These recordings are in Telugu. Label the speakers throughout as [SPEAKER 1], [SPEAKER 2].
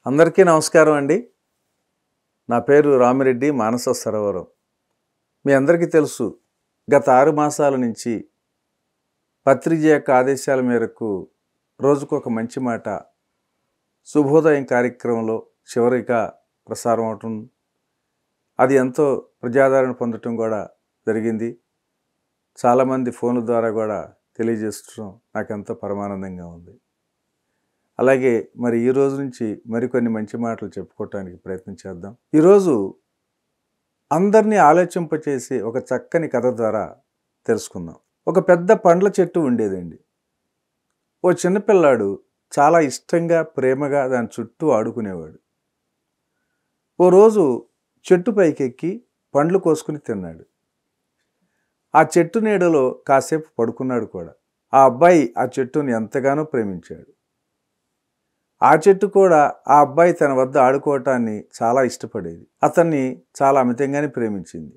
[SPEAKER 1] అందరికీ నమస్కారం అండి నా పేరు రామిరెడ్డి మానస సరోవరం మీ అందరికీ తెలుసు గత ఆరు మాసాల నుంచి పత్రిక యొక్క ఆదేశాల మేరకు రోజుకు ఒక మంచి మాట శుభోదయం కార్యక్రమంలో చివరిగా ప్రసారం అవటం అది ఎంతో ప్రజాదరణ పొందటం కూడా జరిగింది చాలామంది ఫోన్ల ద్వారా కూడా తెలియజేస్తడం నాకు ఎంతో పరమానందంగా ఉంది అలాగే మరి ఈ రోజు నుంచి మరికొన్ని మంచి మాటలు చెప్పుకోవటానికి ప్రయత్నం చేద్దాం ఈరోజు అందరినీ ఆలోచింపచేసి ఒక చక్కని కథ ద్వారా తెలుసుకుందాం ఒక పెద్ద పండ్ల చెట్టు ఉండేదండి ఓ చిన్నపిల్లాడు చాలా ఇష్టంగా ప్రేమగా దాని చుట్టూ ఆడుకునేవాడు ఓ రోజు చెట్టు పైకెక్కి పండ్లు కోసుకుని తిన్నాడు ఆ చెట్టు నీడలో కాసేపు పడుకున్నాడు కూడా ఆ అబ్బాయి ఆ చెట్టుని ఎంతగానో ప్రేమించాడు ఆ చెట్టు కూడా ఆ అబ్బాయి తన వద్ద ఆడుకోవటాన్ని చాలా ఇష్టపడేది అతన్ని చాలా అమితంగానే ప్రేమించింది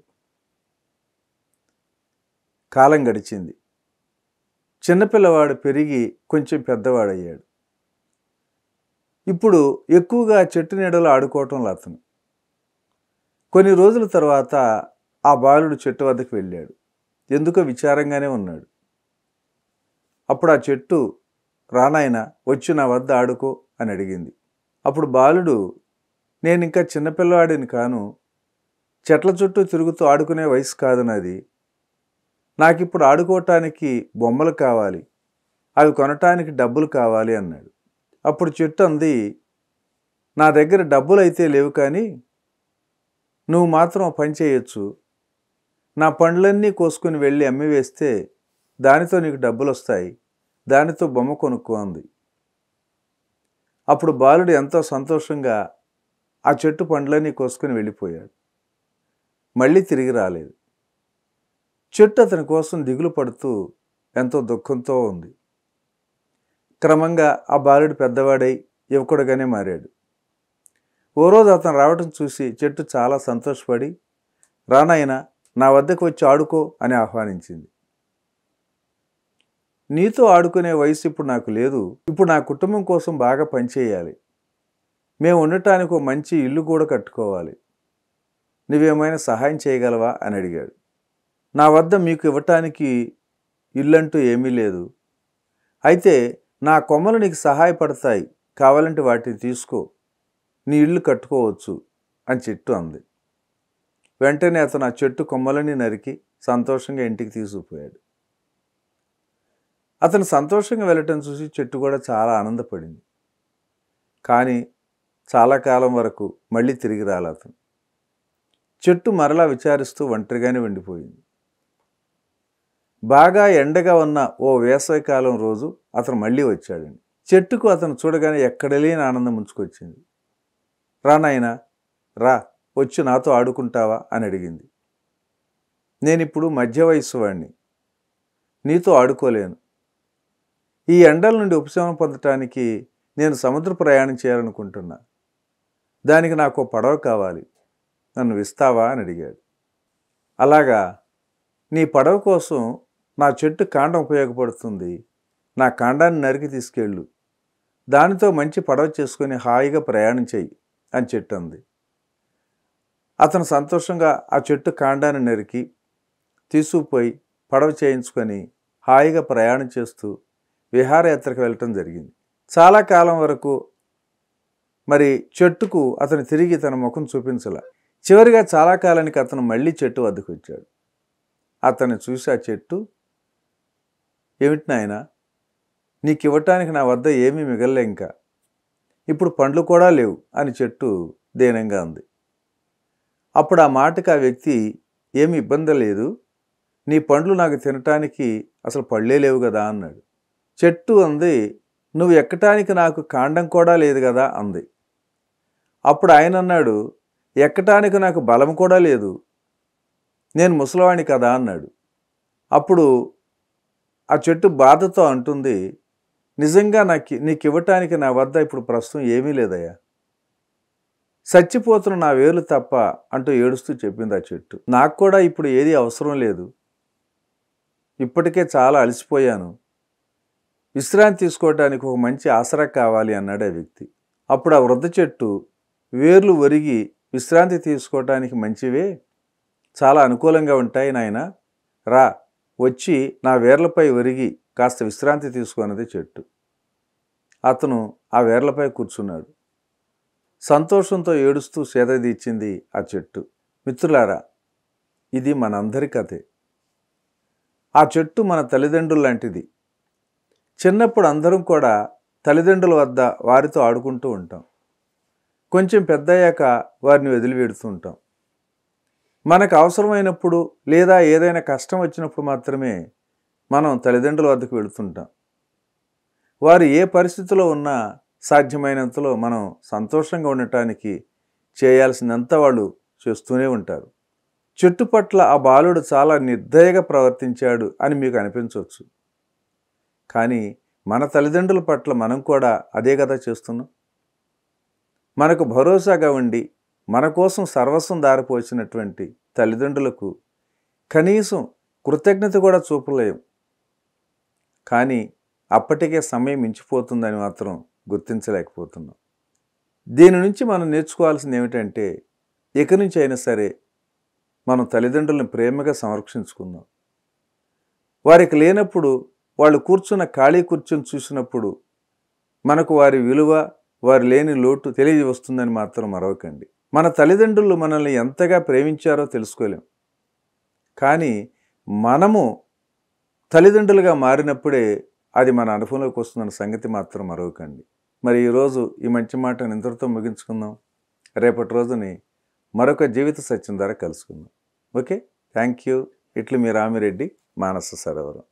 [SPEAKER 1] కాలం గడిచింది చిన్నపిల్లవాడు పెరిగి కొంచెం పెద్దవాడయ్యాడు ఇప్పుడు ఎక్కువగా చెట్టు నీడలో ఆడుకోవటంలో అతను కొన్ని రోజుల తర్వాత ఆ బాలుడు చెట్టు వద్దకు వెళ్ళాడు ఎందుకో విచారంగానే ఉన్నాడు అప్పుడు ఆ చెట్టు రానాయన వచ్చి నా వద్ద ఆడుకో అని అడిగింది అప్పుడు బాలుడు నేను ఇంకా చిన్నపిల్లవాడిని కాను చెట్ల చుట్టూ తిరుగుతూ ఆడుకునే వయసు కాదు నాది నాకు ఇప్పుడు ఆడుకోవటానికి బొమ్మలు కావాలి అవి కొనటానికి డబ్బులు కావాలి అన్నాడు అప్పుడు చెట్టు అంది నా దగ్గర డబ్బులు అయితే లేవు కానీ నువ్వు మాత్రం ఓ పని చేయొచ్చు నా పండ్లన్నీ కోసుకుని వెళ్ళి అమ్మి వేస్తే దానితో నీకు డబ్బులు వస్తాయి దానితో బొమ్మ కొనుక్కో అంది అప్పుడు బాలుడు ఎంతో సంతోషంగా ఆ చెట్టు పండ్లన్నీ కోసుకుని వెళ్ళిపోయాడు మళ్ళీ తిరిగి రాలేదు చెట్టు అతని కోసం దిగులు పడుతూ ఎంతో దుఃఖంతో ఉంది క్రమంగా ఆ బాలుడు పెద్దవాడై యువకుడుగానే మారాడు ఓ రోజు అతను రావటం చూసి చెట్టు చాలా సంతోషపడి రానాయన నా వద్దకు వచ్చి ఆడుకో అని ఆహ్వానించింది నీతో ఆడుకునే వయసు ఇప్పుడు నాకు లేదు ఇప్పుడు నా కుటుంబం కోసం బాగా పనిచేయాలి మేము ఉండటానికి ఒక మంచి ఇల్లు కూడా కట్టుకోవాలి నువ్వేమైనా సహాయం చేయగలవా అని అడిగాడు నా వద్ద మీకు ఇవ్వటానికి ఇల్లంటూ ఏమీ లేదు అయితే నా కొమ్మలు నీకు సహాయపడతాయి కావాలంటే వాటిని తీసుకో నీ ఇల్లు కట్టుకోవచ్చు అని చెట్టు అంది వెంటనే అతను ఆ చెట్టు కొమ్మలని నరికి సంతోషంగా ఇంటికి తీసుకుపోయాడు అతను సంతోషంగా వెళ్ళటం చూసి చెట్టు కూడా చాలా ఆనందపడింది కానీ చాలా కాలం వరకు మళ్ళీ తిరిగి రాలే అతను చెట్టు మరలా విచారిస్తూ ఒంటరిగానే వండిపోయింది బాగా ఎండగా ఉన్న ఓ వేసవికాలం రోజు అతను మళ్ళీ వచ్చాడండి చెట్టుకు అతను చూడగానే ఎక్కడ లేని ఆనందం ముంచుకొచ్చింది రా నాయనా రా వచ్చి నాతో ఆడుకుంటావా అని అడిగింది నేను ఇప్పుడు మధ్య వయస్సు వాడిని నీతో ఆడుకోలేను ఈ ఎండల నుండి ఉపశమనం పొందటానికి నేను సముద్ర ప్రయాణం చేయాలనుకుంటున్నా దానికి నాకు ఓ పడవ కావాలి నన్ను ఇస్తావా అని అడిగాడు అలాగా నీ పడవ కోసం నా చెట్టు కాండం ఉపయోగపడుతుంది నా కాండాన్ని నరికి తీసుకెళ్ళు దానితో మంచి పడవ చేసుకొని హాయిగా ప్రయాణం చెయ్యి అని చెట్టు అంది అతను సంతోషంగా ఆ చెట్టు కాండాన్ని నరికి తీసుకుపోయి పడవ చేయించుకొని హాయిగా ప్రయాణం చేస్తూ విహారయాత్రకు వెళ్ళటం జరిగింది చాలా కాలం వరకు మరి చెట్టుకు అతను తిరిగి తన ముఖం చూపించల చివరిగా చాలా కాలానికి అతను మళ్ళీ చెట్టు వద్దకు వచ్చాడు అతన్ని చూసి ఆ చెట్టు ఏమిటి నాయన నీకు ఇవ్వటానికి నా వద్ద ఏమీ మిగలలే ఇంకా ఇప్పుడు పండ్లు కూడా లేవు అని చెట్టు దీనంగా ఉంది అప్పుడు ఆ మాటకి ఆ వ్యక్తి ఏమి ఇబ్బంది లేదు నీ పండ్లు నాకు తినటానికి అసలు పళ్ళే లేవు కదా అన్నాడు చెట్టు అంది నువ్వు ఎక్కటానికి నాకు కాండం కూడా లేదు కదా అంది అప్పుడు ఆయన అన్నాడు ఎక్కటానికి నాకు బలం కూడా లేదు నేను ముసలివాణ్ణి కదా అన్నాడు అప్పుడు ఆ చెట్టు బాధతో అంటుంది నిజంగా నాకు నీకు ఇవ్వటానికి నా వద్ద ఇప్పుడు ప్రస్తుతం ఏమీ లేదయ్యా చచ్చిపోతున్న నా వేలు తప్ప అంటూ ఏడుస్తూ చెప్పింది ఆ చెట్టు నాకు కూడా ఇప్పుడు ఏది అవసరం లేదు ఇప్పటికే చాలా అలసిపోయాను విశ్రాంతి తీసుకోవడానికి ఒక మంచి ఆసరా కావాలి అన్నాడు ఆ వ్యక్తి అప్పుడు ఆ వృద్ధ చెట్టు వేర్లు ఒరిగి విశ్రాంతి తీసుకోవటానికి మంచివే చాలా అనుకూలంగా ఉంటాయి నాయన రా వచ్చి నా వేర్లపై ఒరిగి కాస్త విశ్రాంతి తీసుకున్నది చెట్టు అతను ఆ వేర్లపై కూర్చున్నాడు సంతోషంతో ఏడుస్తూ సేదదీచ్చింది ఆ చెట్టు మిత్రులారా ఇది మనందరి కథే ఆ చెట్టు మన తల్లిదండ్రులు లాంటిది చిన్నప్పుడు అందరం కూడా తల్లిదండ్రుల వద్ద వారితో ఆడుకుంటూ ఉంటాం కొంచెం పెద్దయ్యాక వారిని వదిలిపెడుతూ ఉంటాం మనకు అవసరమైనప్పుడు లేదా ఏదైనా కష్టం వచ్చినప్పుడు మాత్రమే మనం తల్లిదండ్రుల వద్దకు వెళుతుంటాం వారు ఏ పరిస్థితిలో ఉన్నా సాధ్యమైనంతలో మనం సంతోషంగా ఉండటానికి చేయాల్సినంత వాళ్ళు చేస్తూనే ఉంటారు చెట్టు పట్ల ఆ బాలుడు చాలా నిర్దయగా ప్రవర్తించాడు అని మీకు అనిపించవచ్చు కానీ మన తల్లిదండ్రుల పట్ల మనం కూడా అదే కదా చేస్తున్నాం మనకు భరోసాగా ఉండి మన కోసం సర్వస్వం దారిపోసినటువంటి తల్లిదండ్రులకు కనీసం కృతజ్ఞత కూడా చూపలేం కానీ అప్పటికే సమయం మించిపోతుందని మాత్రం గుర్తించలేకపోతున్నాం దీని నుంచి మనం నేర్చుకోవాల్సింది ఏమిటంటే ఇక నుంచి అయినా సరే మనం తల్లిదండ్రులను ప్రేమగా సంరక్షించుకుందాం వారికి లేనప్పుడు వాళ్ళు కూర్చున్న ఖాళీ కూర్చొని చూసినప్పుడు మనకు వారి విలువ వారి లేని లోటు తెలియవస్తుందని మాత్రం మరవకండి మన తల్లిదండ్రులు మనల్ని ఎంతగా ప్రేమించారో తెలుసుకోలేం కానీ మనము తల్లిదండ్రులుగా మారినప్పుడే అది మన అనుభవంలోకి వస్తుందన్న సంగతి మాత్రం మరవకండి మరి ఈరోజు ఈ మంచి మాటను ఇంతటితో ముగించుకుందాం రేపటి రోజుని మరొక జీవిత సత్యం ద్వారా కలుసుకుందాం ఓకే థ్యాంక్ యూ ఇట్లు మీ రామిరెడ్డి మానస సరోవరం